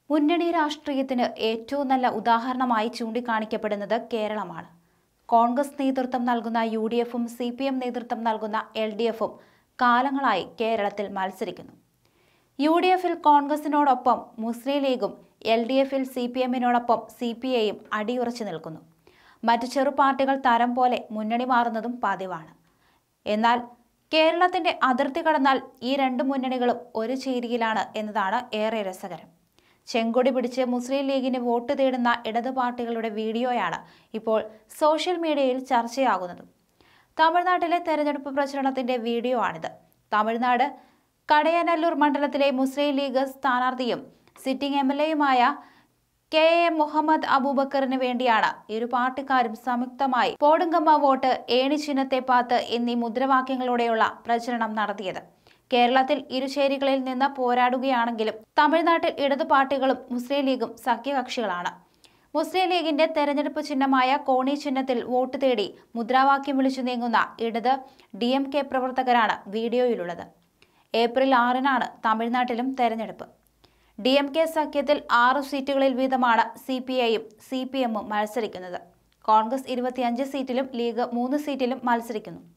മുന്നണി രാഷ്ട്രീയത്തിന് ഏറ്റവും നല്ല ഉദാഹരണമായി ചൂണ്ടിക്കാണിക്കപ്പെടുന്നത് കേരളമാണ് കോൺഗ്രസ് നേതൃത്വം നൽകുന്ന യു ഡി എഫും സി പി എം നേതൃത്വം നൽകുന്ന എൽ ഡി എഫും കാലങ്ങളായി കേരളത്തിൽ മത്സരിക്കുന്നു യു ഡി എഫിൽ കോൺഗ്രസിനോടൊപ്പം മുസ്ലിം ലീഗും എൽ ഡി എഫിൽ സി പി എമ്മിനോടൊപ്പം സി പി ഐയും അടിയുറച്ചു നിൽക്കുന്നു മറ്റു ചെറു പാർട്ടികൾ തരം പോലെ മുന്നണി മാറുന്നതും പതിവാണ് എന്നാൽ കേരളത്തിന്റെ അതിർത്തി കടന്നാൽ ഈ രണ്ട് മുന്നണികളും ഒരു ചേരിയിലാണ് എന്നതാണ് ഏറെ രസകരം ചെങ്കൊടി പിടിച്ച് മുസ്ലിം ലീഗിന് വോട്ട് തേടുന്ന ഇടതു പാർട്ടികളുടെ വീഡിയോയാണ് ഇപ്പോൾ സോഷ്യൽ മീഡിയയിൽ ചർച്ചയാകുന്നത് തമിഴ്നാട്ടിലെ തെരഞ്ഞെടുപ്പ് പ്രചരണത്തിന്റെ വീഡിയോ ആണിത് തമിഴ്നാട് കടയനല്ലൂർ മണ്ഡലത്തിലെ മുസ്ലിം ലീഗ് സ്ഥാനാർത്ഥിയും സിറ്റിംഗ് എം എൽ എയുമായ കെ എ മുഹമ്മദ് അബൂബക്കറിന് വേണ്ടിയാണ് ഇരു പാർട്ടിക്കാരും സംയുക്തമായി പോടുങ്കമ്മ വോട്ട് ഏണി ചിഹ്നത്തെ പാത്ത് എന്നീ മുദ്രാവാക്യങ്ങളോടെയുള്ള പ്രചരണം നടത്തിയത് കേരളത്തിൽ ഇരുചേരികളിൽ നിന്ന് പോരാടുകയാണെങ്കിലും തമിഴ്നാട്ടിൽ ഇടതു പാർട്ടികളും മുസ്ലിം ലീഗും സഖ്യകക്ഷികളാണ് മുസ്ലിം ലീഗിന്റെ തെരഞ്ഞെടുപ്പ് ചിഹ്നമായ കോണി ചിഹ്നത്തിൽ വോട്ട് തേടി മുദ്രാവാക്യം വിളിച്ചു നീങ്ങുന്ന ഇടത് ഡി എം കെ പ്രവർത്തകരാണ് വീഡിയോയിലുള്ളത് ഏപ്രിൽ ആറിനാണ് തമിഴ്നാട്ടിലും തെരഞ്ഞെടുപ്പ് ഡി എം കെ സഖ്യത്തിൽ ആറ് സീറ്റുകളിൽ വീതമാണ് സി പി ഐയും സി പി എമ്മും മത്സരിക്കുന്നത് കോൺഗ്രസ് ഇരുപത്തിയഞ്ച് സീറ്റിലും ലീഗ് മൂന്ന് സീറ്റിലും മത്സരിക്കുന്നു